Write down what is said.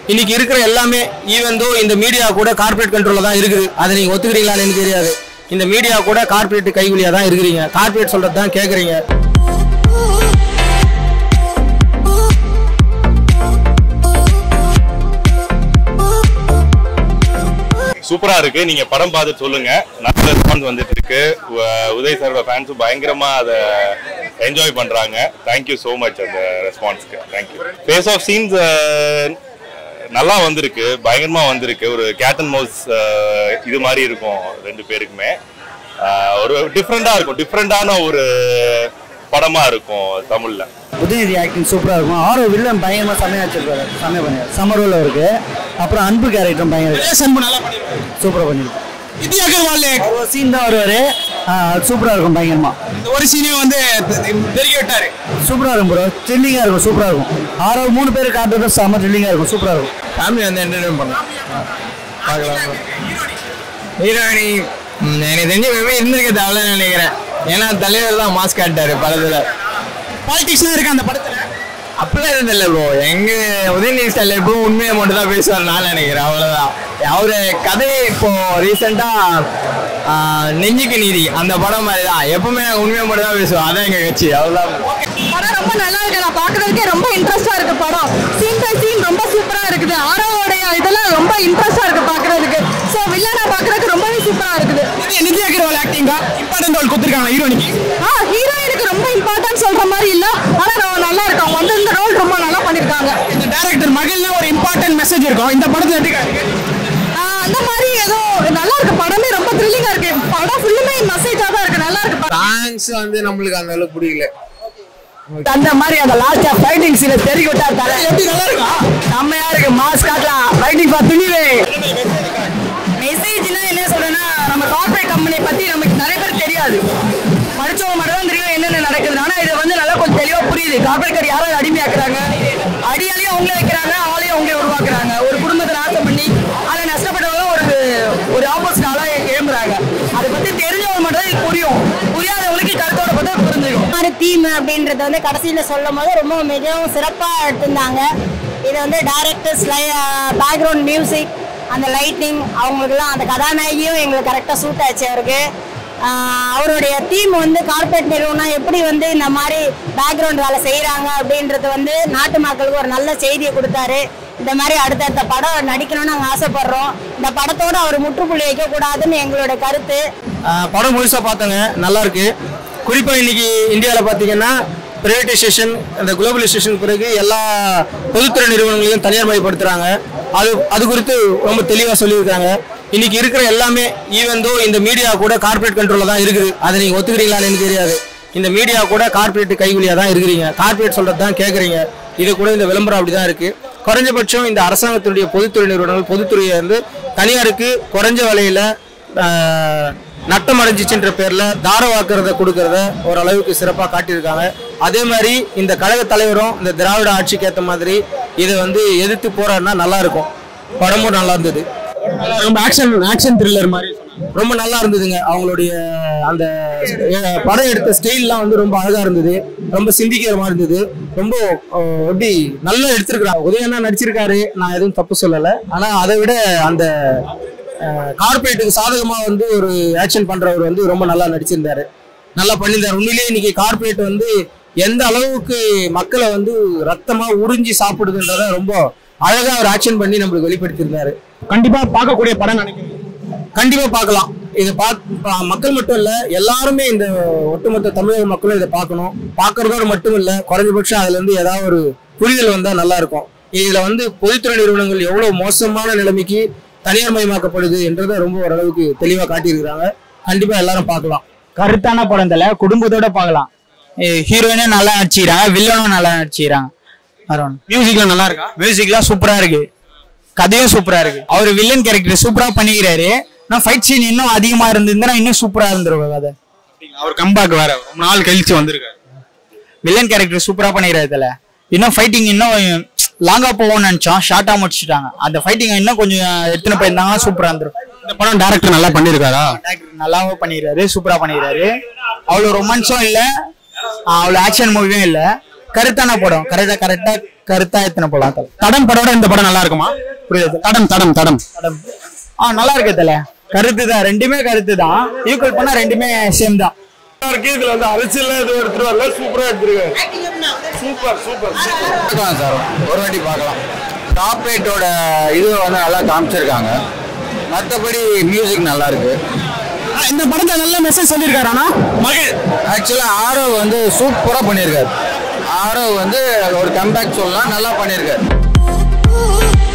இன்னைக்கு இருக்கிற எல்லாமே ஈவன் தோ இந்த மீடியா கூட கார்ப்பரேட் கண்ட்ரோல்ல தான் இருக்குது அதை நீங்க ஒத்துக்கிறீங்களான்னு எனக்கு தெரியாது இந்த மீடியா கூட கார்ப்பரேட் கைகூலியா தான் இருக்கிறீங்க கார்ப்பரேட் சொல்றது தான் கேக்குறீங்க சூப்பரா இருக்கு நீங்க படம் பார்த்துட்டு சொல்லுங்க நல்ல ரெஸ்பான்ஸ் வந்துட்டு இருக்கு உ- உதய் சாரோட ஃபேன்ஸும் பயங்கரமா அதை என்ஜாய் பண்றாங்க தேங்க்யூ ஸோ மச் அந்த ரெஸ்பான்ஸ்க்கு தேங்க்யூ ஃபேஸ் ஆஃப் சீன்ஸ் நல்லா வந்திருக்கு பயங்கரமா வந்திருக்கு ஒரு கேட் அண்ட் மவுஸ் இது மாதிரி இருக்கும் ரெண்டு பேருக்குமே அஹ், ஒரு டிஃப்ரெண்டா இருக்கும் டிஃப்ரெண்டான ஒரு படமா இருக்கும் தமிழ்ல உதயநிதி ஆக்டிங் சூப்பராக இருக்கும் ஆரோ வில்லன் பயங்கரமாக செம்மையாக வச்சிருப்பாரு செம்மையாக பண்ணியாரு செம்ம ரோலில் இருக்கு அப்புறம் அன்பு கேரக்டரும் பயங்கர சூப்பராக பண்ணிருக்கு நித்யா அகர்வால் ஒரு சீன் தான் வருவார் சூப்பராக இருக்கும் பயங்கரமா இந்த ஒரு சீனையும் வந்து தெரிவிக்க விட்டாரு சூப்பராக இருக்கும் ப்ரோ த்ரில்லிங்காக இருக்கும் சூப்பராக இருக்கும் ஆரோ மூணு பேர் காட்டுறது செம்ம த்ரில்லிங்காக இருக்கும் சூப்பராக இருக்கும் ஃபேமிலி வந்து என்டர்டைன் பண்ணலாம் பார்க்கலாம் ஹீரோயினி எனக்கு தெரிஞ்ச மேபி இருந்திருக்க தேவையில்ல நினைக்கிறேன் ஏன்னா தலைவர் தான் மாஸ்க் காட்டாரு படத்துல பாலிடிக்ஸ்லாம் இருக்கு அந்த படத்துல அப்படிலாம் இருந்தில்ல ப்ரோ எங்க உதயநிதி ஸ்டைல் எப்பவும் உண்மையை மட்டும் தான் பேசுவார் நான் நினைக்கிறேன் அவ்வளவுதான் அவரு கதை இப்போ ரீசெண்டா நெஞ்சுக்கு நீதி அந்த படம் மாதிரி தான் எப்பவுமே உண்மையை மட்டும் தான் பேசுவோம் அதான் எங்க கட்சி அவ்வளவுதான் படம் ரொம்ப நல்லா இருக்கு நான் பாக்குறதுக்கே ரொம்ப இன்ட்ரெஸ்டா இருக்கு படம் சீன் பை சீன் ரொம்ப சூப்பரா இருக்குது ஆரோவோடைய இதெல்லாம் ரொம்ப இன்ட்ரெஸ்டா இருக்கு பாக்குறதுக்கு சோ வில்லனா பாக்குறதுக்கு ரொம்பவே சூப்பரா இருக்குது நித்யா அகர்வால் ஆக்டிங்கா இம்பார்ட்டன்ட் ரோல் கொடுத்துருக்காங்க ஹீரோனிக்கு ஆ ஹீரோயினுக்கு ரொம்ப இம்பார்ட்டன்ட் சொல்ற மாதிரி இல்ல ஆனா ரொம்ப நல்லா இருக்கும் வந்து இந்த ரோல் ரொம்ப நல்லா பண்ணிருக்காங்க இந்த டேரக்டர் மகள்ல ஒரு இம்பார்ட்டன்ட் மெசேஜ் இருக்கும் இந்த படத்துல எப்படி காட்டுங்க? அந்த மாதிரி ஏதோ நல்லா இருக்கு படமே ரொம்ப த்ரில்லிங்கா இருக்கு படம் ஃபுல்லுமே மெசேஜா தான் இருக்கு நல்லா இருக்கு படம். சாங்ஸ் வந்து நம்மளுக்கு அந்த அளவுக்கு பிடிக்கல அந்த மாதிரி அந்த லாஸ்ட் ஃபைட்டிங் சீனை தெரிவிக்க விட்டா தலை எப்படி நல்லா இருக்கா செம்மையா இருக்கு மாஸ் காட்டலாம் ஃபைட்டிங் ஃபார் துணிவே மெசேஜ்னா என்ன சொல்றேன்னா நம்ம கார்ப்பரேட் கம்பெனி பத்தி நமக்கு நிறைய பேர் தெரியாது படிச்சவங்க மட்டும் தான் தெரியும் என்னென்ன நடக்குது ஆனா இது வந்து நல்லா கொஞ்சம் தெளிவா புரியுது கார்ப்பரேட் யாரும் அடிமையாக்குறாங்க அடியாலையும் அவங்களே வைக்கிறாங்க ஆளையும் அவங்களே உருவாக்குறாங்க ஒரு குடும்பத்தை நாசம் பண்ணி அதை நஷ்டப்பட்டவங்க ஒரு ஒரு ஆப்போசிட் ஆளா எழும்புறாங்க அதை பத்தி தெரிஞ்சவங்க மட்டும் தான் இது புரியும் புரியாதவங்களுக்கு கருத்தோட பார்த்தா புரிஞ்சுக்கும் மாதிரி தீம் அப்படின்றத வந்து கடைசியில சொல்லும் போது ரொம்ப மிகவும் சிறப்பா எடுத்திருந்தாங்க இது வந்து டேரக்டர்ஸ் பேக்ரவுண்ட் மியூசிக் அந்த லைட்டிங் அவங்களுக்குலாம் அந்த கதாநாயகியும் எங்களுக்கு கரெக்டாக சூட் ஆச்சு அவருக்கு ஆஹ் அவருடைய தீம் வந்து கார்ப்பரேட் நிறுவனம் எப்படி வந்து இந்த மாதிரி பேக்ரவுண்ட் வேலை செய்கிறாங்க அப்படின்றது வந்து நாட்டு மக்களுக்கு ஒரு நல்ல செய்தியை கொடுத்தாரு இந்த மாதிரி அடுத்தடுத்த படம் நடிக்கணும்னு நாங்கள் ஆசைப்படுறோம் இந்த படத்தோட அவர் முற்றுப்புள்ளி வைக்கக்கூடாதுன்னு எங்களோட கருத்து ஆஹ் படம் முழுசா பார்த்தேங்க நல்லா இருக்கு குறிப்பா இன்னைக்கு இந்தியாவில் பார்த்தீங்கன்னா பிரைவேடைசேஷன் அந்த குளோபலைசேஷன் பிறகு எல்லா பொதுத்துறை நிறுவனங்களையும் தனியார் மயப்படுத்துறாங்க அது அது குறித்து ரொம்ப தெளிவாக சொல்லியிருக்காங்க இன்னைக்கு இருக்கிற எல்லாமே ஈவன் தோ இந்த மீடியா கூட கார்ப்பரேட் கண்ட்ரோல்ல தான் இருக்குது அதை நீங்க ஒத்துக்கிறீங்களான்னு எனக்கு தெரியாது இந்த மீடியா கூட கார்ப்பரேட் கைகூலியா தான் இருக்கிறீங்க கார்ப்பரேட் சொல்றது தான் கேட்குறீங்க இது கூட இந்த விளம்பரம் அப்படி தான் இருக்கு குறைஞ்சபட்சம் இந்த அரசாங்கத்தினுடைய பொதுத்துறை நிறுவனங்கள் பொதுத்துறையை வந்து தனியாருக்கு குறைஞ்ச விலையில ஆஹ், நட்டம் அடைஞ்சிச்சுன்ற பேர்ல தாரவாக்குறத கொடுக்கறத ஓரளவுக்கு சிறப்பா காட்டியிருக்காங்க அதே மாதிரி இந்த கழக தலைவரும் இந்த திராவிட ஆட்சிக்கு ஏத்த மாதிரி இதை வந்து எதிர்த்து போறாருன்னா நல்லா இருக்கும் படமும் நல்லா இருந்தது ரொம்ப ஆக்ஷன் ஆக்ஷன் த்ரில்லர் மாதிரி ரொம்ப நல்லா இருந்ததுங்க அவங்களுடைய அந்த அஹ், படம் எடுத்த ஸ்டைல்லாம் வந்து ரொம்ப அழகா இருந்தது ரொம்ப சிந்திக்கிற மாதிரி இருந்தது ரொம்ப அஹ், எப்படி நல்லா எடுத்திருக்கிறாங்க உதயனா நடிச்சிருக்காரு நான் எதுவும் தப்பு சொல்லலை ஆனா அதை விட அந்த கார்பரேட்டுக்கு சாதகமா வந்து ஒரு ஆக்ஷன் பண்றவர் வந்து ரொம்ப நல்லா நடிச்சிருந்தாரு நல்லா பண்ணியிருந்தாரு உண்மையிலேயே இன்னைக்கு கார்பரேட் வந்து எந்த அளவுக்கு மக்களை வந்து ரத்தமா உறிஞ்சி சாப்பிடுதுன்றத ரொம்ப அழகா ஒரு ஆக்ஷன் பண்ணி நம்மளுக்கு வெளிப்படுத்தியிருந்தாரு கண்டிப்பா பார்க்கக்கூடிய படம் நினைக்கிறேன் கண்டிப்பா பார்க்கலாம் இதை பார்த்து மக்கள் மட்டும் இல்ல எல்லாருமே இந்த ஒட்டுமொத்த தமிழக மக்களும் இதை பார்க்கணும் பார்க்கறதோட மட்டும் இல்ல குறைஞ்சபட்சம் அதுல இருந்து ஏதாவது ஒரு புரிதல் வந்தா நல்லா இருக்கும் இதுல வந்து பொதுத்துறை நிறுவனங்கள் எவ்வளவு மோசமான நிலைமைக்கு தனியார் மயமாக்கப்படுது என்றதை ரொம்ப ஓரளவுக்கு தெளிவா காட்டியிருக்கிறாங்க கண்டிப்பா எல்லாரும் பார்க்கலாம் கருத்தான படம் தல குடும்பத்தோட பார்க்கலாம் ஹீரோயினும் நல்லா நடிச்சுக்கிறாங்க வில்லனும் நல்லா நடிச்சுக்கிறாங்க மியூசிக்லாம் நல்லா இருக்கா மியூசிக்லாம் சூப்பரா இருக்கு கதையும் சூப்பரா இருக்கு அவர் வில்லன் கேரக்டர் சூப்பரா பண்ணிக்கிறாரு நான் ஃபைட் சீன் இன்னும் அதிகமா இருந்திருந்தா இன்னும் சூப்பரா இருந்திருக்கும் கதை அவர் கம்பேக் வேற ரொம்ப நாள் கழிச்சு வந்திருக்காரு வில்லன் கேரக்டர் சூப்பரா பண்ணிக்கிறாரு இதுல இன்னும் ஃபைட்டிங் இன்னும் லாங்கா போவோம்னு நினைச்சோம் ஷார்ட்டா முடிச்சுட்டாங்க அந்த ஃபைட்டிங் இன்னும் கொஞ்சம் எடுத்துன்னு போயிருந்தாங்கன்னா சூப்பரா இருந்திருக்கும் இந்த படம் டேரக்டர் நல்லா பண்ணிருக்காரா டேரக்டர் நல்லாவும் பண்ணிக்கிறாரு சூப்பரா பண்ணிக்கிறாரு அவ்வளவு ரொமான்ஸும் இல்ல அவ்வளவு ஆக்ஷன் மூவியும் இல்ல கருத்தான படம் கரெக்டா கரெக்டா கருத்தா எத்தனை படம் தல தடம் படோட இந்த படம் நல்லா இருக்குமா புரியுது தடம் தடம் தடம் ஆ நல்லா இருக்கு தல கருத்து தான் ரெண்டுமே கருத்து தான் ஈக்குவல் பண்ணா ரெண்டுமே சேம் தான் இதுல வந்து அரசியல் எதுவும் எடுத்துட்டு வரல சூப்பரா எடுத்துருக்காங்க சூப்பர் சூப்பர் பார்க்கலாம் சார் ஒரு வாட்டி பார்க்கலாம் டாப்பேட்டோட இது வந்து நல்லா காமிச்சிருக்காங்க மற்றபடி மியூசிக் நல்லா இருக்கு இந்த படத்தை நல்ல மெசேஜ் சொல்லியிருக்காரு ஆனா மகிழ் ஆக்சுவலாக ஆரோ வந்து சூப்பராக பண்ணியிருக்காரு ஆரோ வந்து ஒரு கம்பேக் சொல்லலாம் நல்லா பண்ணியிருக்காரு Ooh,